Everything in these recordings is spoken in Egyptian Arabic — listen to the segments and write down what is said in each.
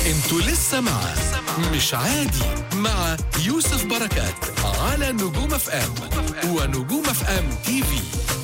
انتوا لسه مع مش عادي مع يوسف بركات على نجوم اف ام ونجوم اف ام تي في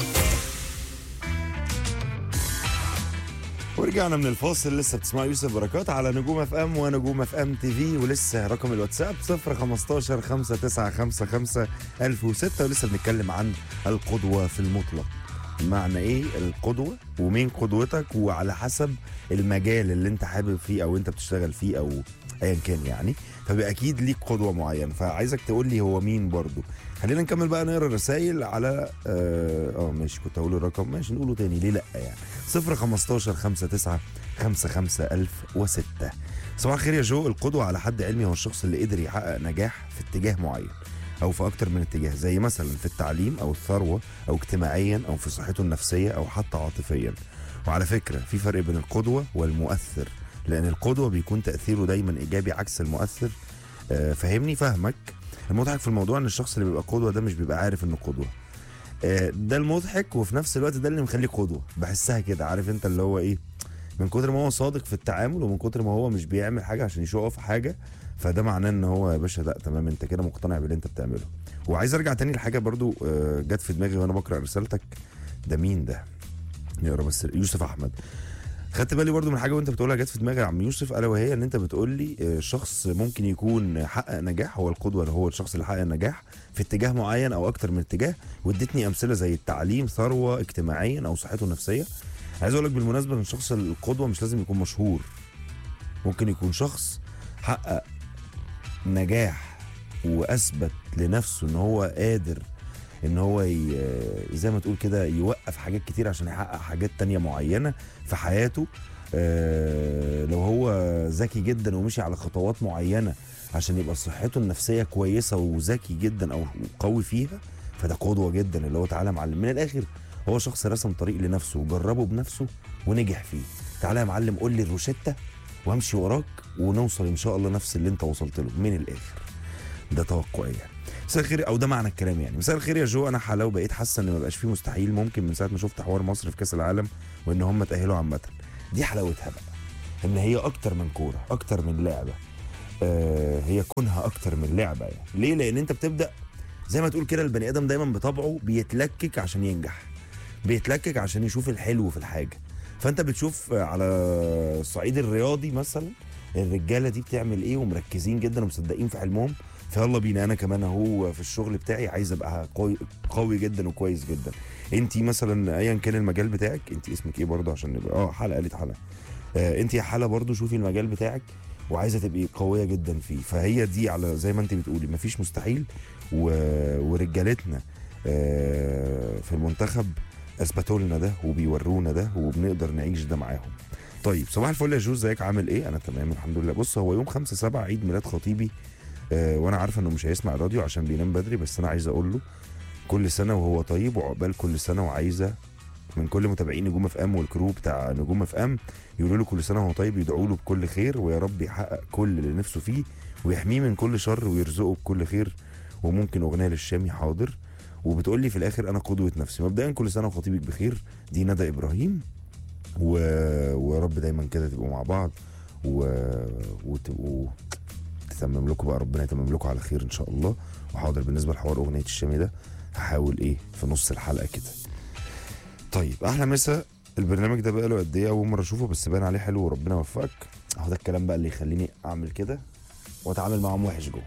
ورجعنا من الفاصل لسه بتسمعوا يوسف بركات على نجوم اف ام ونجوم اف ام تي في ولسه رقم الواتساب 015 5955 1006 ولسه بنتكلم عن القدوه في المطلق معنى ايه القدوه ومين قدوتك وعلى حسب المجال اللي انت حابب فيه او انت بتشتغل فيه او ايا كان يعني فبقى اكيد ليك قدوه معين فعايزك تقول لي هو مين برضو خلينا نكمل بقى نقرا الرسايل على اه آه، ماشي كنت هقول الرقم ماشي نقوله تاني ليه لا يعني 0 15 59 55 1006 صباح الخير يا جو القدوة على حد علمي هو الشخص اللي قدر يحقق نجاح في اتجاه معين أو في أكتر من اتجاه زي مثلا في التعليم أو الثروة أو اجتماعيا أو في صحته النفسية أو حتى عاطفيا وعلى فكرة في فرق بين القدوة والمؤثر لأن القدوة بيكون تأثيره دايما إيجابي عكس المؤثر آه، فهمني فهمك المضحك في الموضوع ان الشخص اللي بيبقى قدوه ده مش بيبقى عارف انه قدوه آه، ده المضحك وفي نفس الوقت ده اللي مخليه قدوه بحسها كده عارف انت اللي هو ايه من كتر ما هو صادق في التعامل ومن كتر ما هو مش بيعمل حاجه عشان يشوف في حاجه فده معناه ان هو يا باشا لا تمام انت كده مقتنع باللي انت بتعمله وعايز ارجع تاني لحاجه برضو آه، جت في دماغي وانا بقرا رسالتك ده مين ده نقرا بس يوسف احمد خدت بالي برضو من حاجه وانت بتقولها جت في دماغي يا عم يوسف الا وهي ان انت بتقول لي آه، شخص ممكن يكون حقق نجاح هو القدوه اللي هو الشخص اللي حقق نجاح في اتجاه معين او اكتر من اتجاه واديتني امثله زي التعليم ثروه اجتماعيا او صحته النفسيه عايز اقول لك بالمناسبه ان الشخص القدوه مش لازم يكون مشهور ممكن يكون شخص حقق نجاح واثبت لنفسه ان هو قادر ان هو ي... زي ما تقول كده يوقف حاجات كتير عشان يحقق حاجات تانية معينة في حياته آه، لو هو ذكي جدا ومشي على خطوات معينة عشان يبقى صحته النفسية كويسة وذكي جدا او قوي فيها فده قدوة جدا اللي هو تعالى يا معلم من الاخر هو شخص رسم طريق لنفسه وجربه بنفسه ونجح فيه تعالى يا معلم قول لي الروشتة وامشي وراك ونوصل ان شاء الله نفس اللي انت وصلت له من الاخر ده توقعي يعني مساء الخير او ده معنى الكلام يعني مساء الخير يا جو انا حلاوه بقيت حاسه ان ما بقاش فيه مستحيل ممكن من ساعه ما شفت حوار مصر في كاس العالم وان هم تاهلوا عامه دي حلاوتها بقى ان هي اكتر من كوره اكتر من لعبه آه هي كونها اكتر من لعبه يعني ليه لان انت بتبدا زي ما تقول كده البني ادم دايما بطبعه بيتلكك عشان ينجح بيتلكك عشان يشوف الحلو في الحاجه فانت بتشوف على الصعيد الرياضي مثلا الرجاله دي بتعمل ايه ومركزين جدا ومصدقين في حلمهم فيلا بينا انا كمان اهو في الشغل بتاعي عايز ابقى قوي قوي جدا وكويس جدا انت مثلا ايا كان المجال بتاعك انت اسمك ايه برضه عشان نبقى اه حلقه قالت حلقه آه انت يا حلا برضه شوفي المجال بتاعك وعايزه تبقي قويه جدا فيه فهي دي على زي ما انت بتقولي مفيش مستحيل و... ورجالتنا آه في المنتخب اثبتوا لنا ده وبيورونا ده وبنقدر نعيش ده معاهم طيب صباح الفل يا جوز ازيك عامل ايه انا تمام الحمد لله بص هو يوم 5 7 عيد ميلاد خطيبي آه وانا عارفه انه مش هيسمع الراديو عشان بينام بدري بس انا عايز اقول له كل سنه وهو طيب وعقبال كل سنه وعايزه من كل متابعين نجوم اف ام والكرو بتاع نجوم اف ام يقولوا له كل سنه وهو طيب يدعوا له بكل خير ويا رب يحقق كل اللي نفسه فيه ويحميه من كل شر ويرزقه بكل خير وممكن اغنيه للشامي حاضر وبتقول لي في الاخر انا قدوه نفسي مبدئيا كل سنه وخطيبك بخير دي ندى ابراهيم و... ويا رب دايما كده تبقوا مع بعض و... وتبقوا تتمم لكم بقى ربنا يتمم لكم على خير ان شاء الله وحاضر بالنسبه لحوار اغنيه الشامي ده هحاول ايه في نص الحلقه كده طيب احلى مسا البرنامج ده بقى له قد ايه اول مره اشوفه بس باين عليه حلو وربنا يوفقك اهو ده الكلام بقى اللي يخليني اعمل كده واتعامل معاهم وحش جوه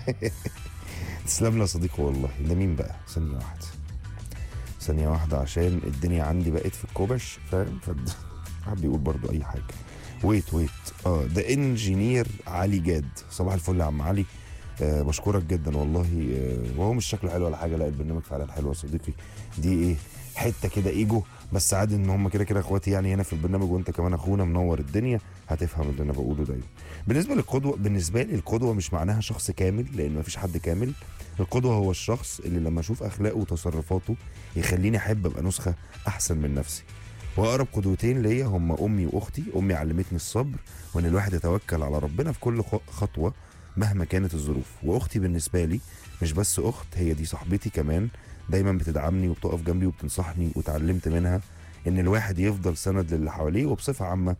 تسلم لي يا صديقي والله ده مين بقى ثانيه واحده ثانيه واحده عشان الدنيا عندي بقت في الكوبش فاهم فد حد يقول برضو اي حاجه ويت ويت اه ده انجينير علي جاد صباح الفل يا عم علي آه بشكرك جدا والله آه وهو مش شكله حلو ولا حاجه لا البرنامج فعلا حلو يا صديقي دي ايه حته كده ايجو بس عادي ان هم كده كده اخواتي يعني هنا في البرنامج وانت كمان اخونا منور الدنيا هتفهم اللي انا بقوله دايما بالنسبه للقدوه بالنسبه لي القدوه مش معناها شخص كامل لان مفيش حد كامل القدوه هو الشخص اللي لما اشوف اخلاقه وتصرفاته يخليني احب ابقى نسخه احسن من نفسي واقرب قدوتين ليا هم امي واختي امي علمتني الصبر وان الواحد يتوكل على ربنا في كل خ- خطوه مهما كانت الظروف واختي بالنسبه لي مش بس اخت هي دي صاحبتي كمان دايما بتدعمني وبتقف جنبي وبتنصحني وتعلمت منها ان الواحد يفضل سند للي حواليه وبصفه عامه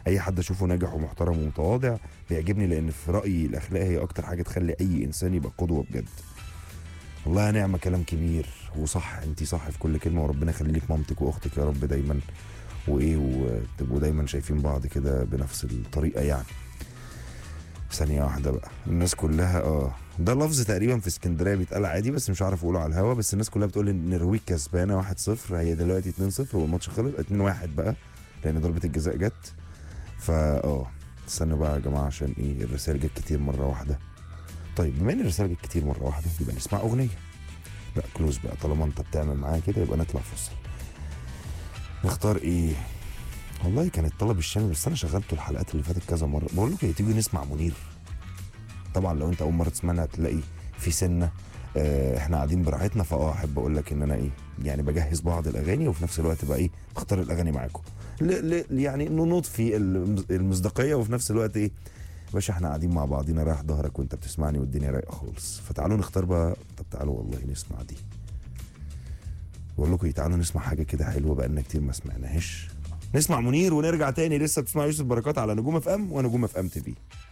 اي حد اشوفه ناجح ومحترم ومتواضع بيعجبني لان في رايي الاخلاق هي اكتر حاجه تخلي اي انسان يبقى قدوه بجد والله يا نعمه كلام كبير وصح انت صح في كل كلمه وربنا يخلي لك مامتك واختك يا رب دايما وايه وتبقوا دايما شايفين بعض كده بنفس الطريقه يعني ثانية واحدة بقى الناس كلها اه ده لفظ تقريبا في اسكندرية بيتقال عادي بس مش عارف اقوله على الهوا بس الناس كلها بتقول ان النرويج كسبانة 1-0 هي دلوقتي 2-0 والماتش خلص 2-1 بقى لان ضربة الجزاء جت فا اه استنوا بقى يا جماعة عشان ايه الرسائل جت كتير مرة واحدة طيب بما ان الرسائل جت كتير مرة واحدة يبقى نسمع اغنية لا كلوز بقى طالما انت بتعمل معايا كده يبقى نطلع فصل نختار ايه والله كانت طلب الشامل بس انا شغلته الحلقات اللي فاتت كذا مره بقول لكم تيجي نسمع منير طبعا لو انت اول مره تسمعنا هتلاقي في سنه آه، احنا قاعدين براحتنا فاه احب اقول لك ان انا ايه يعني بجهز بعض الاغاني وفي نفس الوقت بقى ايه بختار الاغاني معاكم ل- ل- يعني انه نضفي المص- المصداقيه وفي نفس الوقت ايه باشا احنا قاعدين مع بعضينا رايح ظهرك وانت بتسمعني والدنيا رايقه خالص فتعالوا نختار بقى طب تعالوا والله نسمع دي بقول لكم ايه تعالوا نسمع حاجه كده حلوه بقالنا كتير ما سمعناهاش نسمع منير ونرجع تاني لسه بتسمع يوسف بركات على نجوم اف ام ونجوم اف ام تي في